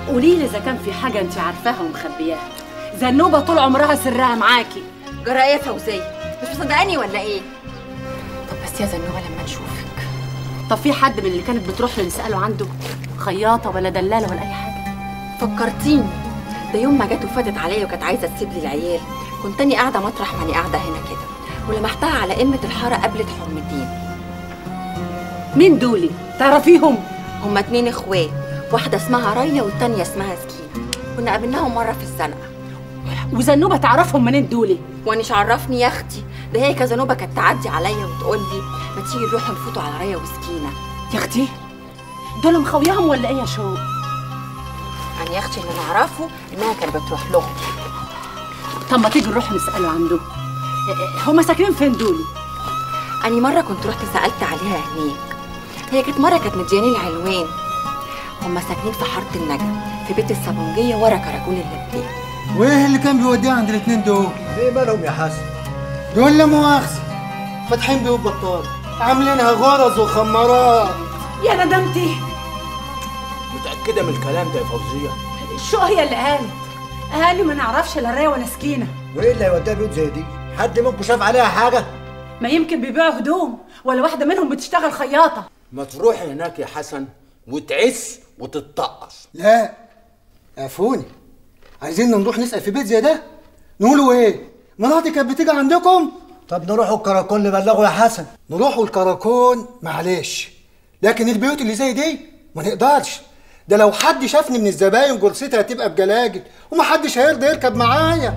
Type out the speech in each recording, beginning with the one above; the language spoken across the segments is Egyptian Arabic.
قولي لي اذا كان في حاجه انت عارفاها ومخبياها زنوبه طول عمرها سرها معاكي جرى ايه يا فوزيه مش مصدقاني ولا ايه طب بس يا زنوبه لما نشوفك طب في حد من اللي كانت بتروح له نساله عنده خياطه ولا دلاله ولا اي حاجه فكرتيني ده يوم ما جت وفاتت عليا وكانت عايزه تسيب لي العيال كنت اني قاعده مطرح ما اني قاعده هنا كده ولمحتها على قمه الحاره قابلت حرمتين مين دولي تعرفيهم هما اتنين اخوات واحده اسمها ريا والتانيه اسمها سكينه كنا قابلناهم مره في السنه وزنوبه تعرفهم منين دولي وانيش عرفني يا اختي ده هي كزنوبه كانت تعدي عليا وتقول لي ما تيجي نروح نفوتوا على ريا وسكينه يا اختي دول مخوياهم ولا ايه يا شو يعني يا اختي اللي نعرفه انها كانت بتروح لهم طب ما تيجي نروح نساله عنده هما ساكنين فين دولي أني مرة كنت رحت سألت عليها هناك هي كانت مرة كانت مدياني العنوان هما ساكنين في حارة النجم في بيت الصابونجية ورا كراكون اللبان وايه اللي كان بيوديها عند الاثنين دول؟ ايه مالهم يا حسن دول لا مؤاخذة فاتحين بيوت بطال عاملينها غرز وخمارات يا ندمتي متأكدة من الكلام ده يا فوزية شو هي اللي قالت اهالي ما نعرفش لا ريا ولا سكينه وايه اللي هيوديها بيوت زي دي حد منكم شاف عليها حاجة ما يمكن بيبيعوا هدوم ولا واحده منهم بتشتغل خياطه ما تروحي هناك يا حسن وتعس وتتطقص لا عفوني عايزين نروح نسأل في بيت زي ده نقولوا ايه مراتي كانت بتيجي عندكم طب نروحوا الكراكون نبلغوا يا حسن نروحوا الكراكون معلش لكن البيوت اللي زي دي ما نقدرش ده لو حد شافني من الزباين جلستها هتبقى بجلاجل ومحدش هيرضى يركب معايا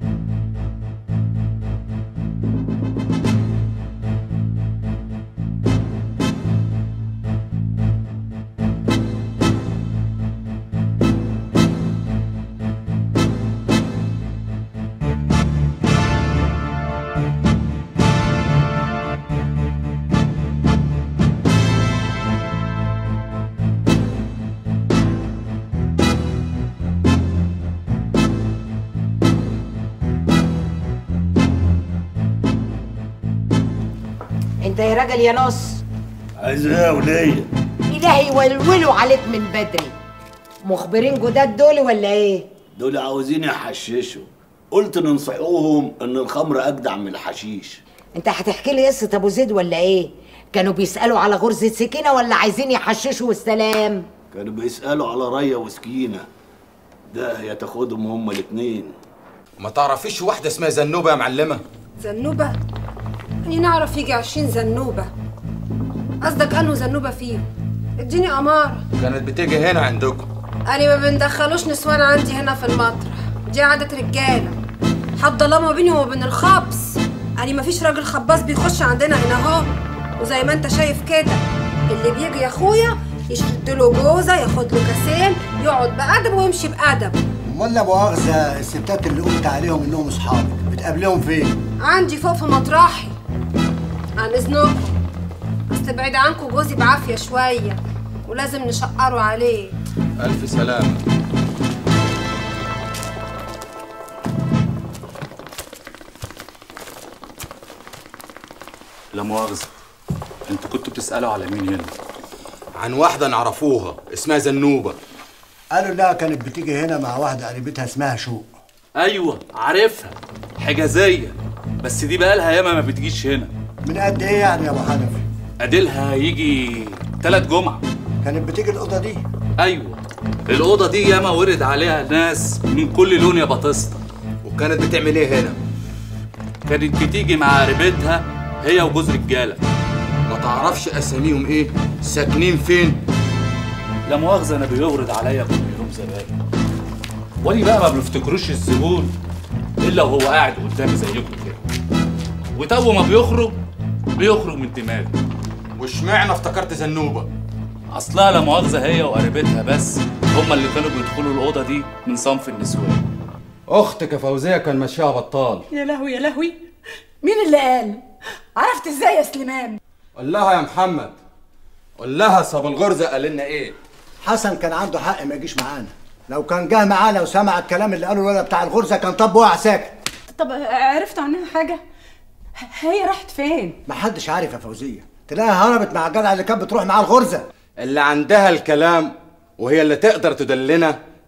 انت يا راجل يا نص عايز ايه يا ولية؟ الهي يولولوا عليك من بدري مخبرين جداد دول ولا ايه دول عاوزين يحششوا قلت ننصحوهم ان الخمر اجدع من الحشيش انت هتحكي لي قصه ابو زيد ولا ايه كانوا بيسالوا على غرزه سكينه ولا عايزين يحششوا والسلام كانوا بيسألوا على ريا وسكينة ده هي تاخدهم هما الاتنين ما تعرفيش واحدة اسمها زنوبة يا معلمة زنوبة أني نعرف يجي عشرين زنوبة قصدك أنه زنوبة فيه اديني أمارة كانت بتيجي هنا عندكم أنا ما بندخلوش نسوان عندي هنا في المطرح دي عادة رجالة حد الله ما بيني وما بين الخبز أنا ما فيش راجل خباز بيخش عندنا هنا أهو وزي ما أنت شايف كده اللي بيجي يا أخويا يشد له جوزة ياخد له كاسين يقعد بأدب ويمشي بأدب امال لا مؤاخذة الستات اللي قلت عليهم انهم اصحابك بتقابليهم فين؟ عندي فوق في مطرحي عن اذنكم اصل بعيد عنكم جوزي بعافيه شويه ولازم نشقره عليه ألف سلامة لا مؤاخذة انتوا كنتوا بتسألوا على مين هنا؟ عن واحدة نعرفوها اسمها زنوبة قالوا انها كانت بتيجي هنا مع واحدة قريبتها اسمها شوق ايوه عارفها حجازية بس دي بقالها ياما ما بتجيش هنا من قد ايه يعني يا ابو حنفي؟ اديلها يجي تلات جمعة كانت بتيجي الأوضة دي ايوه الأوضة دي ياما ورد عليها ناس من كل لون يا بطسطة وكانت بتعمل ايه هنا؟ كانت بتيجي مع قريبتها هي وجوز رجالة ما تعرفش اساميهم ايه؟ ساكنين فين؟ لا مؤاخذة أنا بيورد عليا كل يوم زباين وأني بقى ما بنفتكروش الزبون إلا وهو قاعد قدامي زيكم كده وتو ما بيخرج بيخرج من دماغي واشمعنى افتكرت زنوبة؟ أصلها لا مؤاخذة هي وقريبتها بس هما اللي كانوا بيدخلوا الأوضة دي من صنف النسوان اختك يا فوزية كان ماشيها بطال يا لهوي يا لهوي مين اللي قال عرفت ازاي يا سليمان قول لها يا محمد قول لها صاب الغرزة قال لنا ايه؟ حسن كان عنده حق ما يجيش معانا لو كان جه معانا وسمع الكلام اللي قاله الولد بتاع الغرزة كان طب وقع ساكت طب عرفت عنها حاجه هي راحت فين محدش عارف يا فوزية تلاقيها هربت مع الجدع اللي كانت بتروح معاه الغرزة اللي عندها الكلام وهي اللي تقدر تدلنا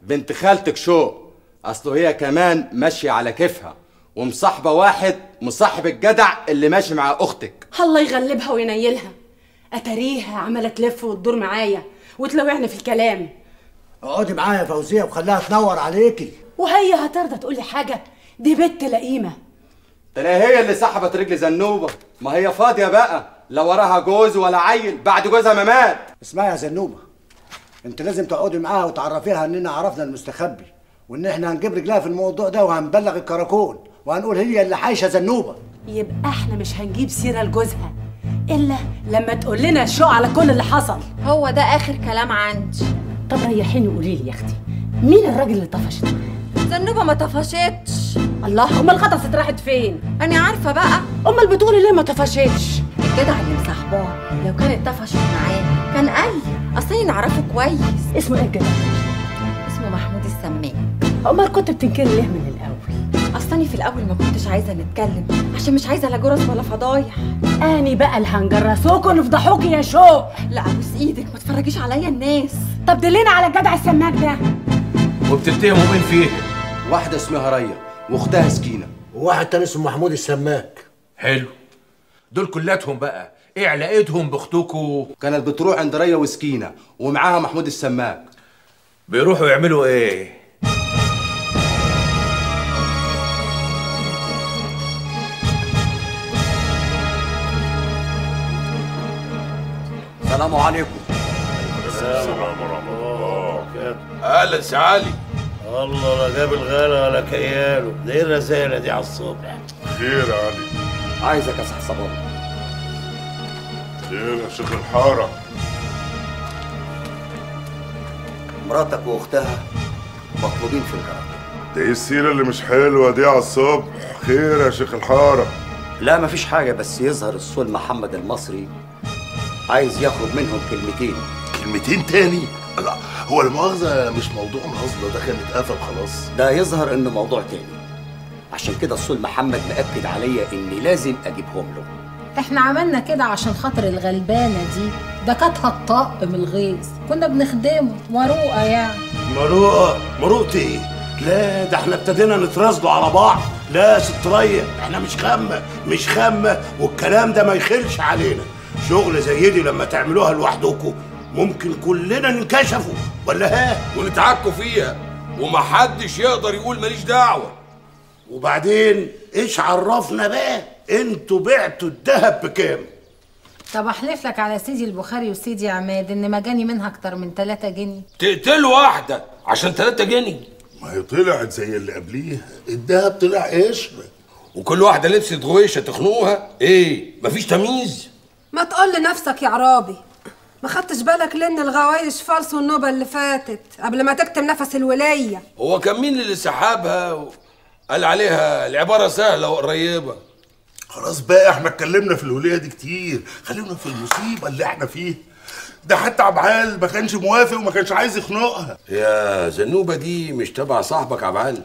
بنت خالتك شو اصله هي كمان ماشيه على كيفها ومصاحبه واحد مصاحب الجدع اللي ماشي مع اختك الله يغلبها وينيلها اتاريها عماله تلف وتدور معايا وتلوعني في الكلام اقعدي معايا يا فوزيه وخليها تنور عليكي وهي هترضى تقول لي حاجه دي بنت لئيمه تلاقي هي اللي سحبت رجل زنوبه ما هي فاضيه بقى لا وراها جوز ولا عيل بعد جوزها ما مات اسمعي يا زنوبه انت لازم تقعدي معاها وتعرفيها اننا عرفنا المستخبي وان احنا هنجيب رجلها في الموضوع ده وهنبلغ الكراكون وهنقول هي اللي حايشه زنوبه يبقى احنا مش هنجيب سيره لجوزها الا لما تقول لنا شو على كل اللي حصل هو ده اخر كلام عندي طب ريحيني وقولي لي يا اختي مين الراجل اللي طفشت معاه زنوبه ما طفشتش الله امال غطست راحت فين انا عارفه بقى امال بتقولي ليه ما طفشتش الجدع اللي مصاحباه لو كانت طفشت معاه كان قال لي اصل أنا نعرفه كويس اسمه ايه الجدع اسمه محمود السماك امال كنت بتنكري ليه من الاول اصلني في الاول ما كنتش عايزه نتكلم عشان مش عايزه لا جرس ولا فضايح اني بقى اللي هنجرسوكوا ونفضحوكي يا شو لا ابوس ايدك ما تفرجيش عليا الناس طب دلينا على الجدع السماك ده وبتتهموا مين فيه واحده اسمها ريا واختها سكينه وواحد تاني اسمه محمود السماك حلو دول كلاتهم بقى ايه علاقتهم باختكوا كانت بتروح عند ريا وسكينه ومعاها محمود السماك بيروحوا يعملوا ايه السلام عليكم اهلا سعالي الله لا جاب الغلا ولا كياله ده ايه الرسالة دي على الصبح خير يا علي عايزك يا صحصبان خير يا شيخ الحارة مراتك واختها مطلوبين في الجرام ده ايه السيرة اللي مش حلوة دي على الصبح خير يا شيخ الحارة لا مفيش حاجة بس يظهر السول محمد المصري عايز ياخد منهم كلمتين كلمتين تاني لا هو المؤاخذة مش موضوع الهزلة ده كان اتقفل خلاص ده يظهر انه موضوع تاني عشان كده السول محمد مأكد عليا اني لازم اجيبهم له احنا عملنا كده عشان خاطر الغلبانة دي ده كانت هتطق من الغيظ كنا بنخدمه مروقة يعني مروءة مروءة ايه؟ لا ده احنا ابتدينا نترازلوا على بعض لا يا ست ريا احنا مش خامة مش خامة والكلام ده ما يخلش علينا شغل زي دي لما تعملوها لوحدكم ممكن كلنا ننكشفوا ولا ها ونتعكوا فيها ومحدش يقدر يقول ماليش دعوة وبعدين ايش عرفنا بقى انتوا بعتوا الذهب بكام طب احلف لك على سيدي البخاري وسيدي عماد ان ما جاني منها اكتر من 3 جنيه تقتلوا واحدة عشان 3 جنيه ما هي طلعت زي اللي قبليها الدهب طلع قشر وكل واحدة لبست غويشة تخنقوها ايه مفيش تمييز ما تقول لنفسك يا عرابي ما خدتش بالك لان الغوايش فالصوا النوبة اللي فاتت قبل ما تكتم نفس الولاية هو كان مين اللي سحبها وقال عليها العبارة سهلة وقريبة خلاص بقى احنا اتكلمنا في الولية دي كتير خلينا في المصيبة اللي احنا فيها ده حتى عبعال ما كانش موافق وما كانش عايز يخنقها يا زنوبة دي مش تبع صاحبك عبعال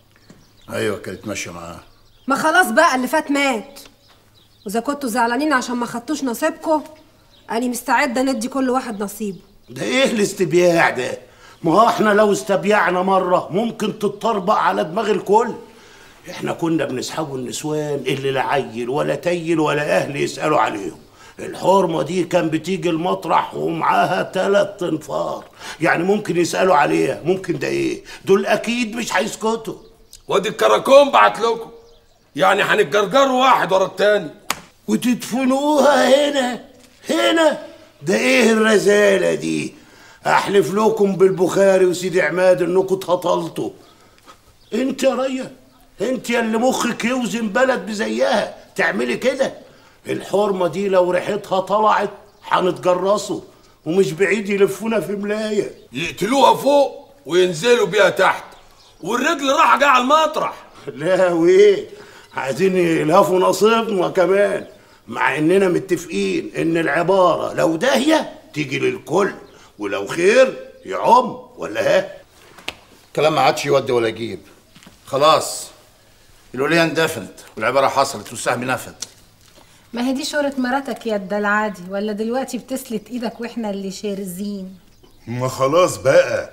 ايوه كانت ماشيه معاه ما خلاص بقى اللي فات مات واذا كنتوا زعلانين عشان ما خدتوش نصيبكم انا مستعده ندي كل واحد نصيبه ده ايه الاستبياع ده ما هو احنا لو استبيعنا مرة ممكن تتطربق على دماغ الكل احنا كنا بنسحبوا النسوان اللي لا عيل ولا تيل ولا اهل يسألوا عليهم الحرمة دي كان بتيجي المطرح ومعاها تلات انفار يعني ممكن يسألوا عليها ممكن ده ايه دول اكيد مش هيسكتوا وادي الكراكون بعت لكم يعني هنتجرجروا واحد ورا التاني وتدفنوها هنا هنا ده ايه الرزالة دي احلف لكم بالبخاري وسيدي عماد انكم اتهطلتوا انت يا ريا انت يا اللي مخك يوزن بلد بزيها تعملي كده الحرمة دي لو ريحتها طلعت هنتجرسوا ومش بعيد يلفونا في ملاية يقتلوها فوق وينزلوا بيها تحت والرجل راح جاي على المطرح لا وايه عايزين يلهفوا نصيبنا كمان مع اننا متفقين ان العبارة لو داهية تيجي للكل ولو خير يعم ولا ها كلام ما عادش يودي ولا يجيب خلاص الولية اندفنت والعبارة حصلت والسهم نفد ما هي دي شهرة مراتك يا العادي ولا دلوقتي بتسلت ايدك واحنا اللي شارزين ما خلاص بقى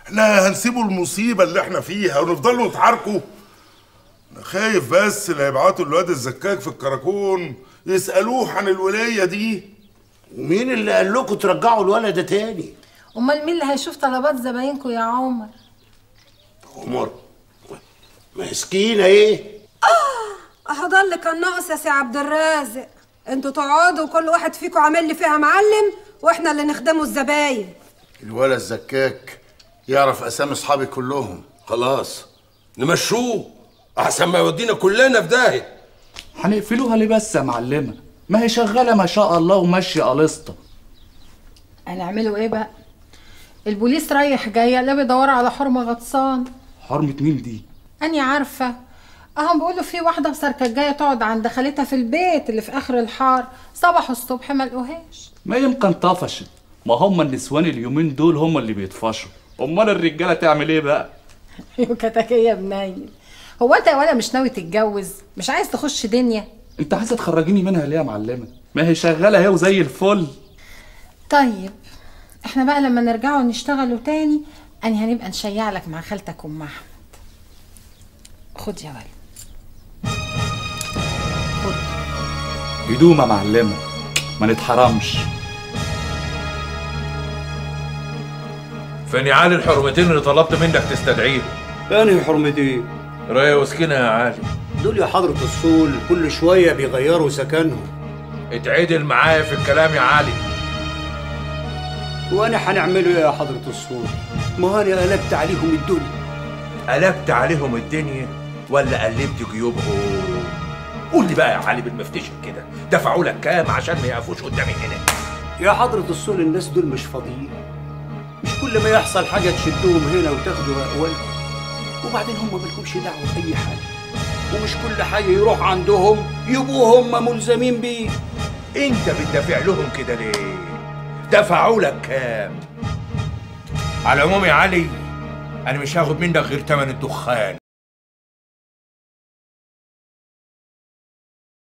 احنا هنسيبوا المصيبه اللي احنا فيها ونفضلوا نتعاركوا انا خايف بس لا يبعتوا الواد الزكاك في الكراكون يسالوه عن الولايه دي ومين اللي قال لكم ترجعوا الولد ده تاني امال مين اللي هيشوف طلبات زباينكم يا عمر عمر مسكينه ايه اهو ده اللي كان ناقص يا سي عبد الرازق انتوا تقعدوا وكل واحد فيكم عامل لي فيها معلم واحنا اللي نخدموا الزباين الولد الزكاك يعرف اسامي اصحابي كلهم خلاص نمشوه احسن ما يودينا كلنا في داهيه هنقفلوها ليه بس يا معلمه ما هي شغاله ما شاء الله وماشيه قليصه هنعملوا ايه بقى البوليس رايح جاي لا بيدوروا على حرمه غطسان حرمه مين دي اني عارفه اهم بيقولوا في واحده مسركه جايه تقعد عند خالتها في البيت اللي في اخر الحار صبحوا الصبح ما لقوهاش ما يمكن طفشت ما هم النسوان اليومين دول هم اللي بيطفشوا امال الرجاله تعمل ايه بقى يوكتكيه يا بنيل هو انت يا ولا مش ناوي تتجوز مش عايز تخش دنيا انت عايزه تخرجيني منها ليه يا معلمه ما هي شغاله اهي وزي الفل طيب احنا بقى لما نرجعوا نشتغلوا تاني اني هنبقى نشيع لك مع خالتك ام احمد خد يا ولد هدوم يا معلمه ما نتحرمش فين يا علي الحرمتين اللي طلبت منك تستدعيهم انهي حرمتين رايه وسكينه يا علي دول يا حضرة الصول كل شوية بيغيروا سكنهم اتعدل معايا في الكلام يا علي وانا هنعمله ايه يا حضرة الصول ما انا قلبت عليهم الدنيا قلبت عليهم الدنيا ولا قلبت جيوبهم قول لي بقى يا علي بالمفتشر كده دفعوا لك كام عشان ما يقفوش قدامي هنا يا حضرة الصول الناس دول مش فاضيين مش كل ما يحصل حاجة تشدوهم هنا وتاخدوا أقوالهم وبعدين هم مالكمش دعوة بأي حاجة ومش كل حاجة يروح عندهم يبقوا هم ملزمين بيه انت بتدافع لهم كده ليه دفعوا لك كام على العموم يا علي انا مش هاخد منك غير تمن الدخان